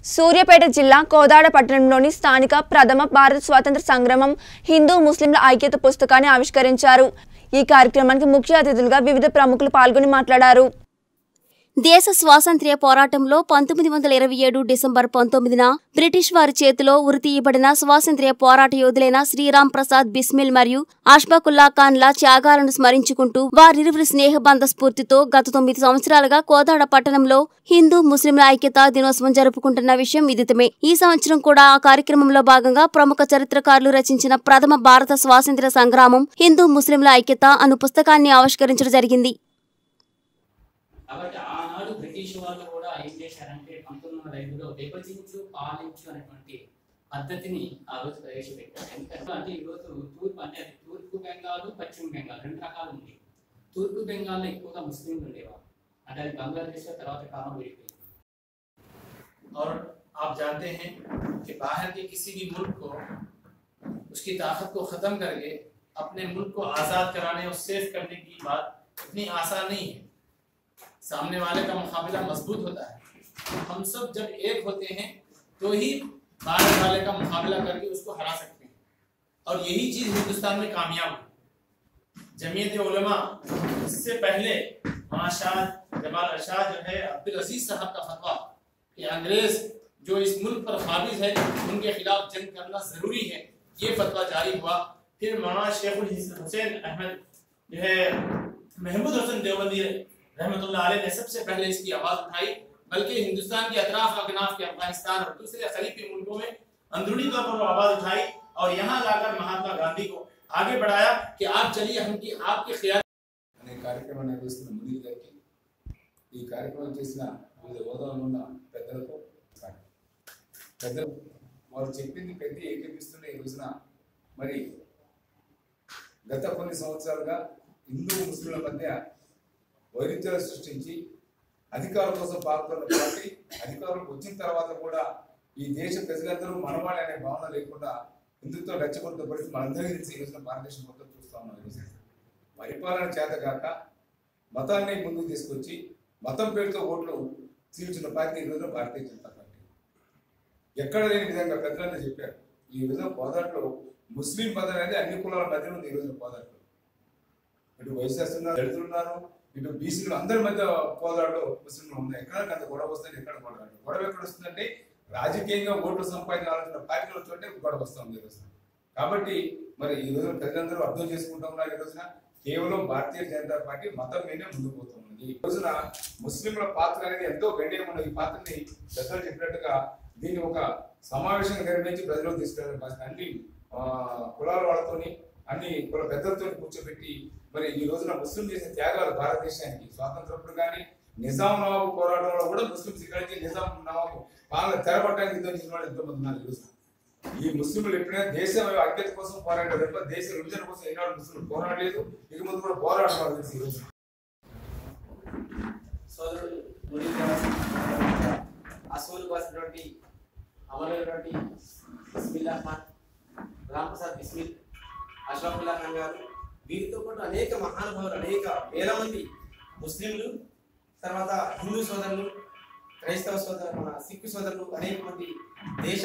సూర్యాపేట జిల్లా కోదాడ పట్టణంలోని స్థానిక ప్రథమ భారత స్వాతంత్ర సంగ్రామం హిందూ ముస్లింల ఐక్యత పుస్తకాన్ని ఆవిష్కరించారు ఈ కార్యక్రమానికి ముఖ్య అతిథులుగా వివిధ ప్రముఖులు పాల్గొని మాట్లాడారు దేశ స్వాతంత్ర్య పోరాటంలో పంతొమ్మిది వందల ఇరవై ఏడు డిసెంబర్ పంతొమ్మిదిన బ్రిటిష్ వారి చేతిలో ఉరితీయబడిన స్వాతంత్ర్య పోరాట యోధులైన శ్రీరామ్ ప్రసాద్ బిస్మిల్ మరియు అష్ఫాకుల్లా ఖాన్ల త్యాగాలను స్మరించుకుంటూ వారిరువురి స్నేహబంధ స్ఫూర్తితో గత తొమ్మిది సంవత్సరాలుగా కోదాడ పట్టణంలో హిందూ ముస్లింల ఐక్యతా దినోత్సవం జరుపుకుంటున్న విషయం విదితమే ఈ సంవత్సరం కూడా ఆ కార్యక్రమంలో భాగంగా ప్రముఖ చరిత్రకారులు రచించిన ప్రథమ భారత స్వాతంత్ర్య సంగ్రామం హిందూ ముస్లింల ఐక్యత అను పుస్తకాన్ని ఆవిష్కరించడం జరిగింది కాబట్టి ఆనాడు బ్రిటిష్ వాళ్ళు కూడా ఏం చేశారంటే పంతొమ్మిది వందల ఐదులో విభజించు పాలించు అనేటువంటి పద్ధతిని ఆ రోజు ప్రవేశపెట్టారు ఎందుకంటే అంటే ఈరోజు తూర్పు అంటే అది తూర్పు బెంగాల్ పశ్చిమ బెంగాల్ రెండు రకాలు ఉంది తూర్పు బెంగాల్లో ఎక్కువగా ముస్లింలు ఉండేవారు అంటే అది బంగ్లాదేశ్ తర్వాత కాలం విడిపోయింది और आप जानते हैं कि बाहर के किसी भी मुल्क को उसकी ताकत को ख़त्म करके अपने मुल्क को आज़ाद कराने और सेफ करने की बात इतनी आसान नहीं है सामने वाले का मुकाबला मजबूत होता है हम सब जब एक होते हैं तो ही बाहर वाले का मुकाबला करके उसको हरा सकते हैं और यही चीज़ हिंदुस्तान में कामयाब हुई जमीयत उलमा इससे पहले माशाद जमाल अरशाद जो है अब्दुल अजीज साहब का फतवा कि अंग्रेज जो इस मुल्क पर काबिज है उनके खिलाफ जंग करना जरूरी है ये फतवा जारी हुआ फिर मौलाना शेखुल हुसैन अहमद जो है महमूद हसन देवबंदी रहमतुल्लाह अलैह ने सबसे पहले इसकी आवाज उठाई बल्कि हिंदुस्तान के अतराफ अकनाफ के अफगानिस्तान और दूसरे करीबी मुल्कों में अंदरूनी तौर पर वो आवाज उठाई और यहाँ लाकर महात्मा गांधी को आगे बढ़ाया कि आप चलिए हम की आपके ख्याल అనే కార్యక్రమాన్ని నిర్వహిస్తున్న మునీర్ గారికి ఈ కార్యక్రమం చేసిన వివిధ హోదాలో ఉన్న పెద్దలకు సారీ. పెద్దలు వారు చెప్పింది పెద్ద ఏకీపిస్తున్న ఈ రోజున మరి గత కొన్ని సంవత్సరాలుగా హిందూ ముస్లింల మధ్య వైరుధ్యాలు సృష్టించి అధికారం కోసం పాల్గొన్న పార్టీ అధికారంలోకి వచ్చిన తర్వాత కూడా ఈ దేశ ప్రజలందరూ మనవాళ్ళే అనే భావన లేకుండా హిందుత్వం రెచ్చగొడుతున్న పరిస్థితి మనందరికీ తెలిసి ఈ రోజున భారతదేశం మొత్తం చూస్తా ఉన్నాం ఈ రోజున పరిపాలన చేతగాక మతాన్ని ముందుకు తీసుకొచ్చి మతం పేరుతో ఓట్లు చీల్చిన పార్టీ ఈ రోజున భారతీయ జనతా పార్టీ ఎక్కడ లేని విధంగా పెద్దలందరూ చెప్పారు ఈ రోజున పోదాట్లో ముస్లిం మతం అనేది అన్ని కులాల మధ్య ఉంది ఈ రోజున పోదాట్లో ఇటు వైశ్యాస్ ఉన్నారు దళితులు ఉన్నారు ఇటు బీసీలు అందరి మధ్య పోదాడులో ముస్లింలు ఉన్నాయి ఎక్కడ అంత గొడవ వస్తుంది ఎక్కడ గొడవ రాదు. గొడవ ఎక్కడ వస్తుందంటే రాజకీయంగా ఓట్లు సంపాదించాల్సిన పార్టీలు చోటే గొడవ వస్తుంది ఈ రోజున కాబట్టి మరి ఈ రోజున ప్రజలందరూ అర్థం చేసుకుంటా ఉన్నారు ఈ రోజున కేవలం భారతీయ జనతా పార్టీ మతం మీదే ముందుకు పోతున్నది ఈ రోజున ముస్లింల పాత్ర అనేది ఎంతో గణనీయం ఉన్న ఈ పాత్రని పెద్దలు చెప్పినట్టుగా దీన్ని ఒక సమావేశంగా నిర్వహించి ప్రజలకు తీసుకెళ్ళాలని బాధ్యత అన్ని ఆ, కులాల వాళ్ళతోని అన్ని కుల పెద్దలతో కూర్చోబెట్టి మరి ఈ రోజున ముస్లిం చేసిన త్యాగాలు భారతదేశానికి స్వాతంత్రప్పుడు కానీ నిజాం నవాబు పోరాటంలో కూడా ముస్లింస్ ఇక్కడ నుంచి నిజాం నవాబు పాలన తెరపట్టడానికి యుద్ధం చేసిన వాళ్ళు ఎంతో మంది ఉన్నారు ఈ రోజున ఈ ముస్లింలు ఎప్పుడైనా దేశం ఐక్యత కోసం పోరాడారు తప్ప దేశ విభజన కోసం ఈనాడు ముస్లింలు పోరాడలేదు ఇక ముందు కూడా పోరాడడం తెలిసి ఈ రోజు సోదరుడు మునీర్ అసూలు కోసినటువంటి అమలైనటువంటి బిస్మిల్లా ఖాన్ రామ్ ప్రసాద్ బిస్మిల్ అష్రఫుల్లా ఖాన్ గారు వీరితో పాటు అనేక మహానుభావులు అనేక వేల మంది ముస్లింలు తర్వాత హిందూ సోదరులు క్రైస్తవ సోదరులు మన సిక్కు సోదరులు అనేక మంది దేశ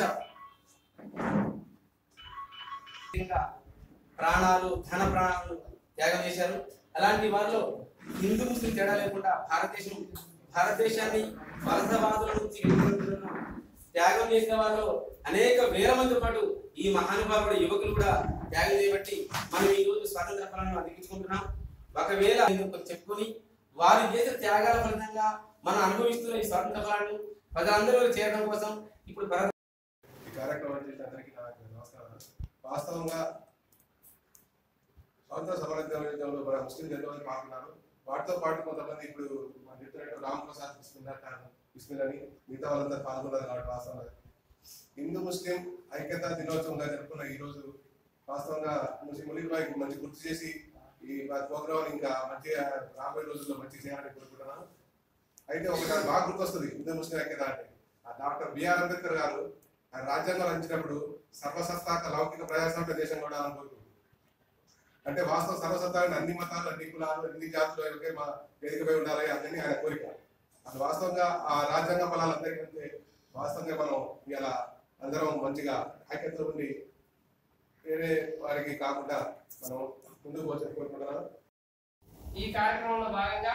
ఇంకా ప్రాణాలు ధన ప్రాణాలు త్యాగం చేశారు అలాంటి వారిలో హిందూ ముస్లిం తేడా లేకుండా భారతదేశం భారతదేశాన్ని వలసవాదుల నుంచి విముక్తులను త్యాగం చేసిన వారిలో అనేక వేల మంది పాటు ఈ మహానుభావుడు యువకులు కూడా త్యాగం చేయబట్టి మనం ఈ రోజు స్వాతంత్ర ఫలాలను అందించుకుంటున్నాం ఒకవేళ ఇందుకు చెప్పుకొని వారు చేసిన త్యాగాల ఫలితంగా మనం అనుభవిస్తున్న ఈ స్వాతంత్ర ఫలాన్ని ప్రజలందరూ చేయడం కోసం ఇప్పుడు భారత ఈ కార్యక్రమం చేసిన అందరికీ నా నమస్కారం వాస్తవంగా స్వాతంత్ర సమరయోధంలో మన ముస్లిం ఎంతమంది పాల్గొన్నారు వాటితో పాటు కొంతమంది ఇప్పుడు మన చెప్పినట్టు రామ్ ప్రసాద్ బిస్మిల్లా ఖాన్ బిస్మిల్ అని మిగతా వాళ్ళందరూ పాల్గొన్నారు కాబట్టి వాస్తవంగా హిందూ ముస్లిం ఐక్యతా దినోత్సవంగా జరుపుకున్న ఈ రోజు వాస్తవంగా ముస్లిం ములీర్ భాయ్ మంచి గుర్తు చేసి ఈ ప్రోగ్రామ్ ఇంకా మంచిగా రాబోయే రోజుల్లో మంచి చేయాలని కోరుకుంటున్నాను అయితే ఒకటి నాకు బాగా గుర్తొస్తుంది హిందూ ముస్లిం ఐక్యత అంటే ఆ డాక్టర్ బిఆర్ అంబేద్కర్ గారు ఆయన రాజ్యాంగం అందించినప్పుడు సర్వసత్తాక లౌకిక ప్రజాస్వామ్య దేశం కూడా అనుకుంటున్నారు అంటే వాస్తవ సర్వసత్తాన్ని అన్ని మతాలు అన్ని కులాలు అన్ని జాతులు ఒకే మా వేదికపై ఉండాలి అదని ఆయన కోరిక అది వాస్తవంగా ఆ రాజ్యాంగ ఫలాలు అందరికీ వాస్తవంగా మనం ఇలా అందరం మంచిగా ఐక్యతతో ఉండి వేరే వారికి కాకుండా మనం ముందుకు వచ్చి కోరుకుంటున్నాను ఈ కార్యక్రమంలో భాగంగా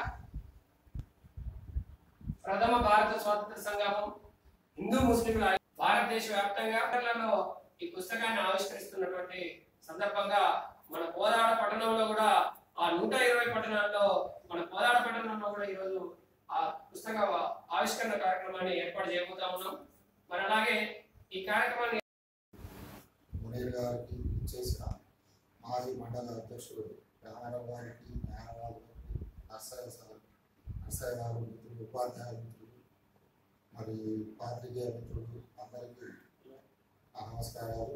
ప్రథమ భారత స్వాతంత్ర సంగ్రామం హిందూ ముస్లింల భారతదేశ వ్యాప్తంగా నగరాలలో ఈ పుస్తకాన్ని ఆవిష్కరిస్తున్నటువంటి సందర్భంగా మన కోదాడ పట్టణంలో కూడా ఆ నూట ఇరవై పట్టణాల్లో మన కోదాడ పట్టణంలో కూడా ఈరోజు ఆ పుస్తక ఆవిష్కరణ కార్యక్రమాన్ని ఏర్పాటు చేయబోతా ఉన్నాం మరి అలాగే ఈ కార్యక్రమాన్ని మునీర్ గారికి చేసిన మాజీ మండల అధ్యక్షుడు రామారావు గారికి న్యాయవాదు గారికి నర్సయ్య సార్ నర్సయ్య గారు మిత్రులు ఉపాధ్యాయ మిత్రులు మరి పాత్రికేయ మిత్రులు అందరికీ నా నమస్కారాలు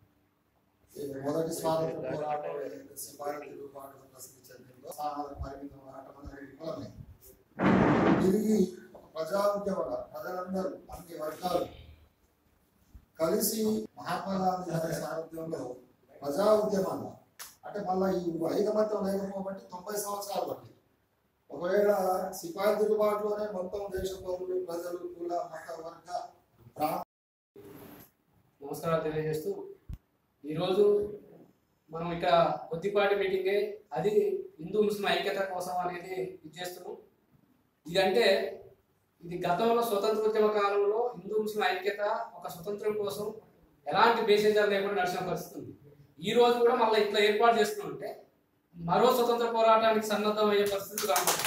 ఈ మొదటి స్వాతంత్ర పోరాటం ఏదైతే సిపాయి తిరుగుబాటు ప్రసిద్ధి చెందిందో సామాజిక పరిమిత పోరాటం అనేది విఫలమే తిరిగి ఒక ప్రజా ఉద్యమంగా ప్రజలందరూ అన్ని వర్గాలు కలిసి మహాత్మా గాంధీ గారి సారథ్యంలో ప్రజా ఉద్యమాలు అంటే మళ్ళీ ఈ ఐకమత్యం లేకపోబట్టి తొంభై సంవత్సరాలు పట్టి ఒకవేళ సిపాయి తిరుగుబాటులోనే మొత్తం దేశ పౌరులు ప్రజలు కుల మత వర్గ ప్రాంత నమస్కారాలు తెలియజేస్తూ ఈరోజు మనం ఇక్కడ కొద్దిపాటి మీటింగే అది హిందూ ముస్లిం ఐక్యత కోసం అనేది ఇది చేస్తున్నాం ఇదంటే ఇది గతంలో స్వతంత్ర ఉద్యమ కాలంలో హిందూ ముస్లిం ఐక్యత ఒక స్వతంత్రం కోసం ఎలాంటి బేసేజాలు లేకుండా నడిచిన పరిస్థితి ఉంది ఈ రోజు కూడా మళ్ళీ ఇట్లా ఏర్పాటు చేస్తుంటే మరో స్వతంత్ర పోరాటానికి సన్నద్ధం అయ్యే పరిస్థితి కనబడుతుంది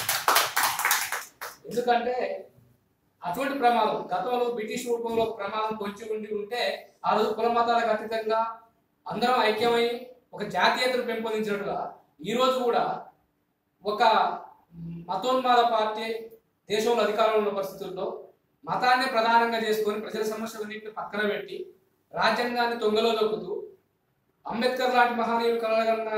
ఎందుకంటే అటువంటి ప్రమాదం గతంలో బ్రిటిష్ రూపంలో ఒక ప్రమాదం పొంచి ఉండి ఉంటే ఆ రోజు కుల మతాలకు అతీతంగా అందరం ఐక్యమై ఒక జాతీయతను పెంపొందించినట్టుగా ఈ రోజు కూడా ఒక మతోన్మాద పార్టీ దేశంలో అధికారంలో ఉన్న పరిస్థితుల్లో మతాన్ని ప్రధానంగా చేసుకొని ప్రజల సమస్యలన్నింటిని పక్కన పెట్టి రాజ్యాంగాన్ని తొంగలో దొక్కుతూ అంబేద్కర్ లాంటి మహనీయులు కలగన్న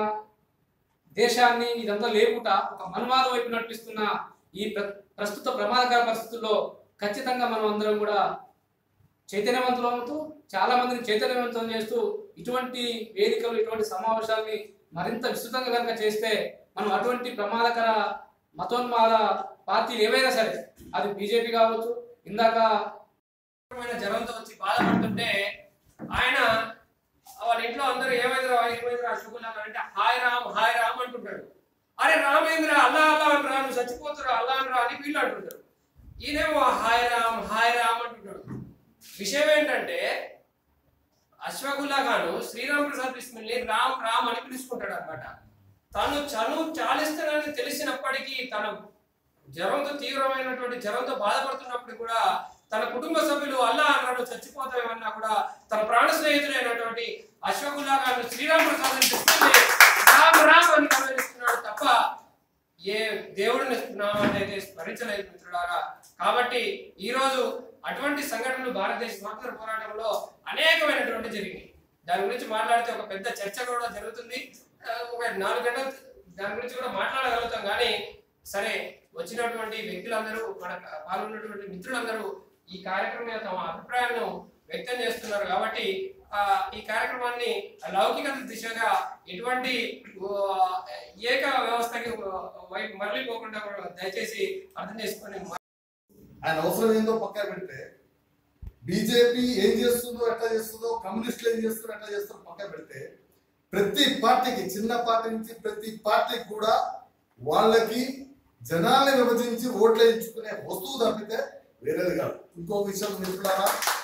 దేశాన్ని ఇదంతా లేకుండా ఒక మనువాద వైపు నడిపిస్తున్న ఈ ప్ర- ప్రస్తుత ప్రమాదకర పరిస్థితుల్లో ఖచ్చితంగా మనం అందరం కూడా చైతన్యవంతులవుతూ చాలా మందిని చైతన్యవంతం చేస్తూ ఇటువంటి వేదికలు ఇటువంటి సమావేశాల్ని మరింత విస్తృతంగా కనుక చేస్తే మనం అటువంటి ప్రమాదకర మతోన్మాద పార్టీలు ఏవైనా సరే అది బీజేపీ కావచ్చు ఇందాక తీవ్రమైన జ్వరంతో వచ్చి బాధపడుతుంటే ఆయన వాళ్ళ ఇంట్లో అందరూ ఏమైందిరా ఏమైందిరా అశోకుల్లా అంటే హాయ్ రామ్ హాయ్ రామ్ అంటుంటాడు అరే రామేంద్ర అల్లా అల్లా అంటారా నువ్వు చచ్చిపోతురా అల్లా అంటారా అని వీళ్ళు అంటుంటారు ఈయనేమో హాయ్ రామ్ హాయ్ రామ్ అంటుంటాడు విషయం ఏంటంటే అశ్వగుల్లా గాను శ్రీరామ్ ప్రసాద్ బిస్మిల్ని రామ్ రామ్ అని పిలుచుకుంటాడు అనమాట తను చను చాలిస్తానని తెలిసినప్పటికీ తన జ్వరంతో తీవ్రమైనటువంటి జ్వరంతో బాధపడుతున్నప్పుడు కూడా తన కుటుంబ సభ్యులు అల్లా అన్నాడు చచ్చిపోతామన్నా కూడా తన ప్రాణ స్నేహితులైనటువంటి అశ్వకుల్లా గారు శ్రీరామ్ ప్రసాద్ అని చెప్తుంది రామ్ రామ్ అని గమనిస్తున్నాడు తప్ప ఏ దేవుడిని నామాన్ని అయితే స్మరించలేదు మిత్రులారా కాబట్టి ఈ రోజు అటువంటి సంఘటనలు భారతదేశ స్వాతంత్ర పోరాటంలో అనేకమైనటువంటి జరిగినాయి దాని గురించి మాట్లాడితే ఒక పెద్ద చర్చ కూడా జరుగుతుంది ఆ, ఒక నాలుగు గంటలు దాని గురించి కూడా మాట్లాడగలుగుతాం కానీ సరే వచ్చినటువంటి వ్యక్తులందరూ మన పాల్గొన్నటువంటి మిత్రులందరూ ఈ కార్యక్రమం మీద తమ అభిప్రాయాలను వ్యక్తం చేస్తున్నారు కాబట్టి ఆ, ఈ కార్యక్రమాన్ని లౌకిక దిశగా ఎటువంటి ఓ, ఏక వ్యవస్థకి వైపు మరలిపోకుండా కూడా దయచేసి అర్థం చేసుకొని ఆయన అవసరం ఏందో పక్కన పెడితే బీజేపీ ఏం చేస్తుందో ఎట్లా చేస్తుందో కమ్యూనిస్టులు ఏం చేస్తుందో ఎట్లా చేస్తుందో పక్కన పెడితే ప్రతి పార్టీకి చిన్న పార్టీ నుంచి ప్రతి పార్టీకి కూడా వాళ్ళకి జనాల్ని విభజించి ఓట్లు వేయించుకునే వస్తువు తప్పితే వేరేది కాదు ఇంకో విషయం మిత్రులారా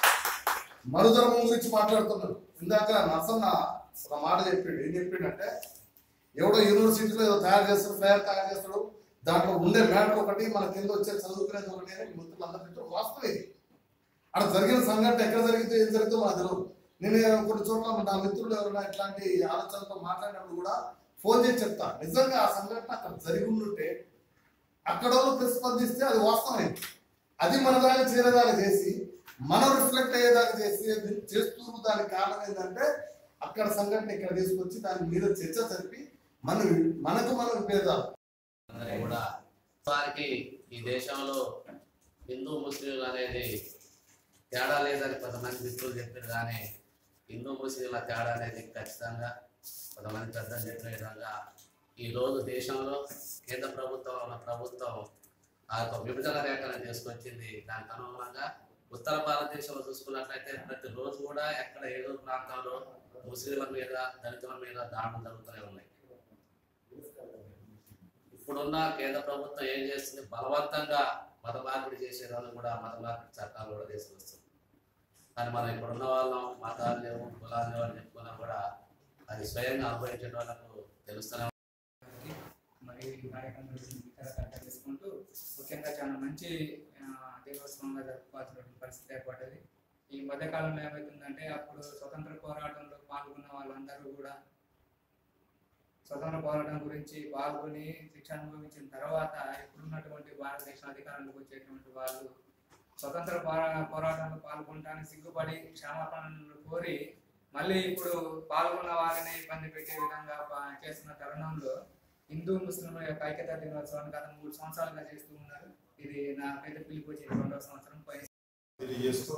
మరుధర్మం గురించి మాట్లాడుతున్నారు ఇందాక నరసన్న ఒక మాట చెప్పిండు ఏం చెప్పిండంటే ఎవడో యూనివర్సిటీలో ఏదో తయారు చేస్తాడు ఫ్లైర్ తయారు చేస్తాడు దాంట్లో ఉండే మ్యాటర్ ఒకటి మన కింద వచ్చే చదువుకునేది ఒకటి అని మిత్రులందరికీ వాస్తవం ఇది అక్కడ జరిగిన సంఘటన ఎక్కడ జరిగితే ఏం జరిగిందో మనకు తెలియదు నేను కొన్ని చోట్ల నా మిత్రులు ఎవరైనా ఇట్లాంటి ఆలోచనలతో మాట్లాడినప్పుడు కూడా ఫోన్ చేసి చెప్తా నిజంగా ఆ సంఘటన అక్కడ జరిగి ఉండుంటే అక్కడ వాళ్ళు ప్రతిస్పందిస్తే అది వాస్తవమైంది అది మన దాకా చేరేదాకా చేసి మనం రిఫ్లెక్ట్ అయ్యేదాకా చేసి చేస్తూ దానికి కారణం ఏంటంటే అక్కడ సంఘటన ఇక్కడ తీసుకొచ్చి దాని మీద చర్చ జరిపి మన మనకు మన విభేదాలు అందరికీ కూడా వారికి ఈ దేశంలో హిందూ ముస్లింలు అనేది తేడా లేదని కొంతమంది మిత్రులు చెప్పారు కానీ హిందూ ముస్లింల తేడా అనేది ఖచ్చితంగా కొంతమంది పెద్దలు చెప్పిన విధంగా ఈ రోజు దేశంలో కేంద్ర ప్రభుత్వం ఉన్న ప్రభుత్వం ఆ యొక్క విభజన రేఖను తీసుకొచ్చింది దానికి అనుగుణంగా ఉత్తర భారతదేశంలో చూసుకున్నట్లయితే ప్రతి రోజు కూడా ఎక్కడ ఏదో ప్రాంతంలో ముస్లింల మీద దళితుల మీద దాడులు జరుగుతూనే ఉన్నాయి ఇప్పుడున్న కేంద్ర ప్రభుత్వం ఏం చేస్తుంది బలవంతంగా మత మార్పిడి చేసే వాళ్ళు కూడా మత మార్పిడి చట్టాలు కూడా తీసుకొస్తుంది కానీ మనం ఇప్పుడున్న వాళ్ళం మతాలు లేవు కులాలు లేవు అని చెప్పుకున్నా కూడా అది స్వయంగా అనుభవించే వాళ్ళకు తెలుస్తూనే మరియు ఈ కార్యక్రమం గురించి వికాసంగా చేసుకుంటూ ముఖ్యంగా చాలా మంచి ఆ, దేవోత్సవంగా జరుపుకోవాల్సిన పరిస్థితి ఏర్పడ్డది ఈ మధ్యకాలంలో ఏమవుతుందంటే అప్పుడు స్వతంత్ర పోరాటంలో పాల్గొన్న వాళ్ళందరూ కూడా స్వతంత్ర పోరాటం గురించి పాల్గొని శిక్ష అనుభవించిన తర్వాత ఇప్పుడున్నటువంటి భారతదేశ అధికారంలోకి వచ్చేటువంటి వాళ్ళు స్వతంత్ర పోరా పోరాటంలో పాల్గొనడానికి సిగ్గుపడి క్షమాపణలు కోరి మళ్ళీ ఇప్పుడు పాల్గొన్న వాళ్ళని ఇబ్బంది పెట్టే విధంగా పా- చేస్తున్న తరుణంలో హిందూ ముస్లింల యొక్క ఐక్యతా దినోత్సవాన్ని గత మూడు సంవత్సరాలుగా చేస్తూ ఉన్నారు ఇది నా పెద్ద పిలిపి వచ్చి రెండవ సంవత్సరం పై తెలియజేస్తూ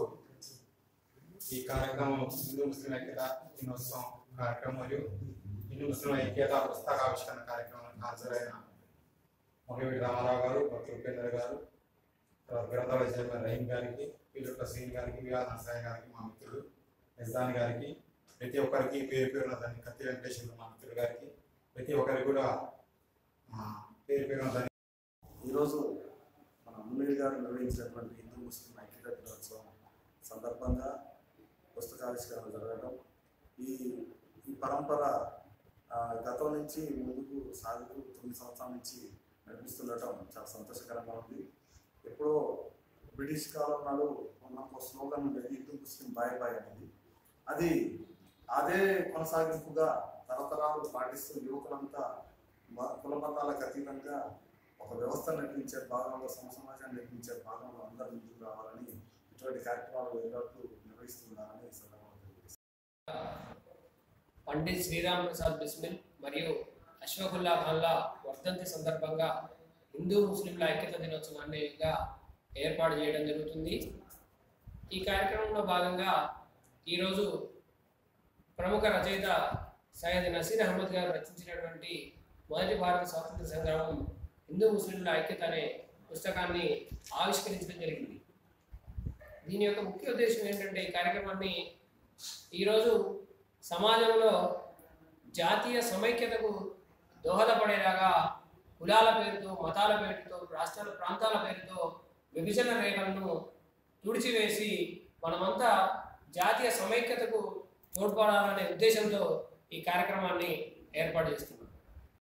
ఈ కార్యక్రమం హిందూ ముస్లిం ఐక్యత దినోత్సవం కార్యక్రమం మరియు హిందూ ముస్లిం ఐక్యత పుస్తకావిష్కరణ కార్యక్రమానికి హాజరైన మొగవీడి రామారావు గారు భక్తుల ఉపేంద్ర గారు తర్వాత గ్రంథాల చైర్మన్ రహీం గారికి పీలుట్ల శ్రీని గారికి విఆర్ నరసాయి గారికి మా మిత్రుడు నిజాన్ గారికి ప్రతి ఒక్కరికి పేరు పేరున దాన్ని కత్తి వెంకటేశ్వర మా మిత్రుడు గారికి ప్రతి ఒక్కరికి కూడా ఆ, పేరు పేరున దాన్ని ఈరోజు మన మున్నీర్ గారు నిర్వహించినటువంటి హిందూ ముస్లిం ఐక్యత దినోత్సవం సందర్భంగా పుస్తకావిష్కరణ జరగడం ఈ ఈ పరంపర ఆ, గతం నుంచి ముందుకు సాగుతూ తొమ్మిది సంవత్సరాల నుంచి నడిపిస్తుండటం చాలా సంతోషకరంగా ఉంది ఎప్పుడో బ్రిటిష్ కాలం నాడు ఉన్న ఒక స్లోగన్ ఉండేది హిందూ ముస్లిం బాయ్ బాయ్ అనేది అది అదే కొనసాగింపుగా తరతరాలు పాటిస్తూ యువకులంతా మ- కుల మతాలకు అతీతంగా ఒక వ్యవస్థ నిర్మించే భాగంలో సమ సమాజాన్ని నిర్మించే భాగంలో అందరూ ముందుకు రావాలని ఇటువంటి కార్యక్రమాలు ఎల్లప్పుడూ నిర్వహిస్తున్నారని ఈ సందర్భంగా తెలియజేస్తున్నాను. పండిత్ శ్రీరామ్ ప్రసాద్ బిస్మిల్ మరియు అష్ఫకుల్లా ఖాన్ల వర్ధంతి సందర్భంగా హిందూ ముస్లింల ఐక్యత దినోత్సవాన్నిగా ఏర్పాటు చేయడం జరుగుతుంది ఈ కార్యక్రమంలో భాగంగా ఈరోజు ప్రముఖ రచయిత సయ్యద్ నసీర్ అహ్మద్ గారు రచించినటువంటి మొదటి భారత స్వాతంత్ర సంగ్రామం హిందూ ముస్లింల ఐక్యత అనే పుస్తకాన్ని ఆవిష్కరించడం జరిగింది దీని యొక్క ముఖ్య ఉద్దేశం ఏంటంటే ఈ కార్యక్రమాన్ని ఈరోజు సమాజంలో జాతీయ సమైక్యతకు దోహదపడేలాగా కులాల పేరుతో మతాల పేరుతో రాష్ట్రాల ప్రాంతాల పేరుతో విభజన రేఖలను తుడిచివేసి మనమంతా జాతీయ సమైక్యతకు తోడ్పడాలనే ఉద్దేశంతో ఈ కార్యక్రమాన్ని ఏర్పాటు చేస్తున్నాం